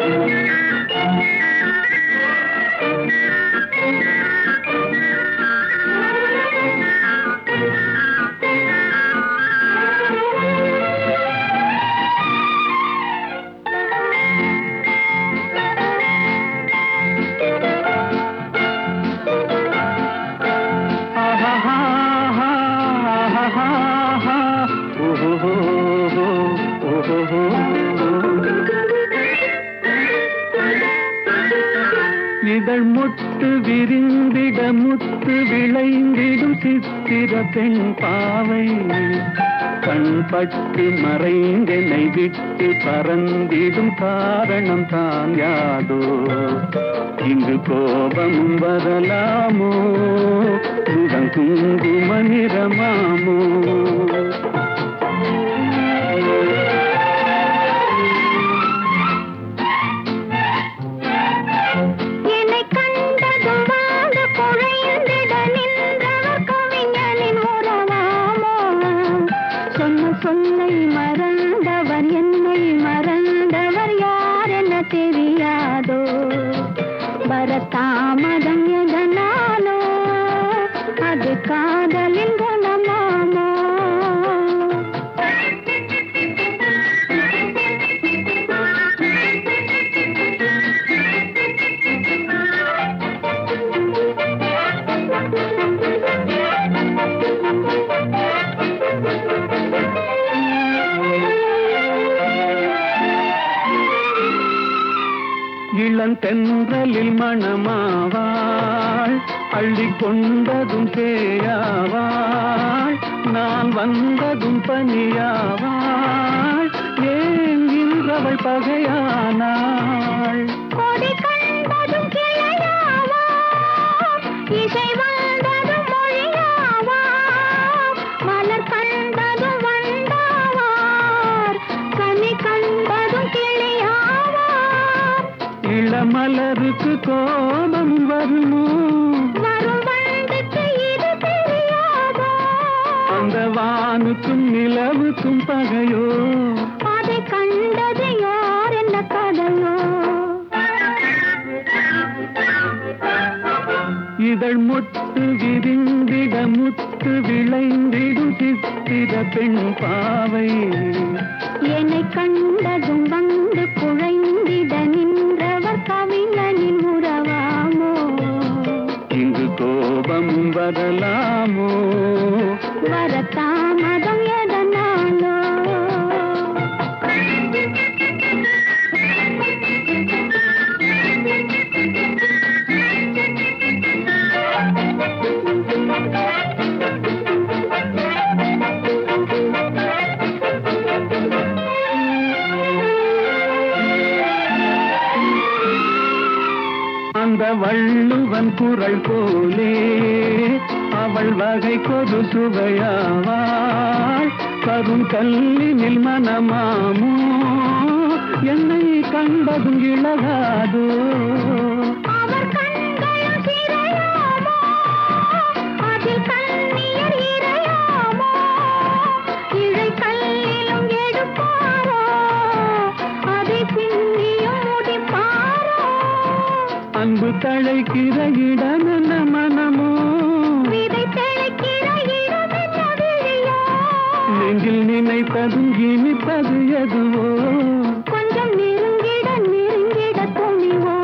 இதழ் முட்டு விரிந்திட முத்து விளைந்திடும் சித்திர பெண் பாவை கண்பட்டு மறைந்தென்னை விட்டு பறந்திடும் காரணம் தான் யாதோ இங்கு கோபமும் வரலாமோ முகம் குங்கும நிறமாமோ என்னை கண்டதும் வாழ்ந்து குழைந்திட நின்றவர் கவிஞனின் உறவாமோ சொன்ன சொல்லை மறந்தவர் என்னை மறந்தவர் யார் என தெரியாதோ வரத்தாமதம் எதனாலோ அது காதலின் குணமாமோ இளந்தென்றலில் மணமாவாள் அள்ளி கொண்டதும் சேயாவாள் நான் வந்ததும் பனியாவாள் ஏன் இன்றவள் பகையானாள் கொடி கண்டதும் கிளையாவா இசை வந்ததும் மொழியாவா மலர் கண்டதும் வண்டாவார் கனி கண்டதும் கிளியாவார் இளமலருக்கு கோபம் வருமோ வரும் வண்டுக்கு இது தெரியாதோ அந்த வானுக்கும் நிலவுக்கும் பகையோ அதை கண்டது யார் என்ன கதையோ இதழ் முட்டு விரிந்திட முத்து விளைந்திடும் சித்திர பெண் பாவை என்னை கண்டதும் வந்து குழைந்திட நின்றவர் கவிஞனின் உறவாமோ இங்கு கோபம் வரலாமோ வரத்தாமதம் எதனாலோ அந்த வள்ளுவன் குரல் போலே அவள் வகை கொடு சுவையாவாள் கரும் கல்லினில் மனமாமோ என்னை கண்டதும் இழகாதோ அவர் கண்களும் சிறையாமோ அதில் கண்ணியர் இறையாமோ இழை கல்லிலும் எடுப்பாரோ அதை பின்னியும் முடிப்பாரோ அன்பு தழைக்கிற இடம் என்ன மனமோ விதை தெளிக்கிற இடம் என்ன விழியோ நெஞ்சில் நினைப்பதும் இனிப்பது எதுவோ கொஞ்சம் நெருங்கிட நெருங்கிட துணிவோ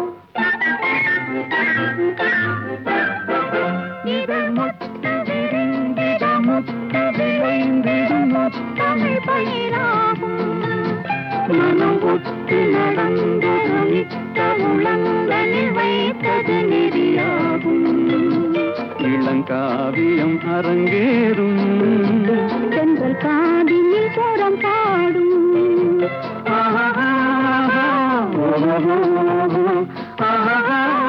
இதழ் முட்டு விரிந்திட முத்து விளைந்திடும் முத்தமிழ் பயிராகும் மனம் ஒத்து நடந்தது மிக்க உளங்களில் வைத்தது நெறியாகும் இளங்காவியம் அரங்கேறும் தென்றல் காதினில் சோரம் பாடும் ஆஹா, ஆஹா, ஆஹா, ஆஹா, ஆஹா,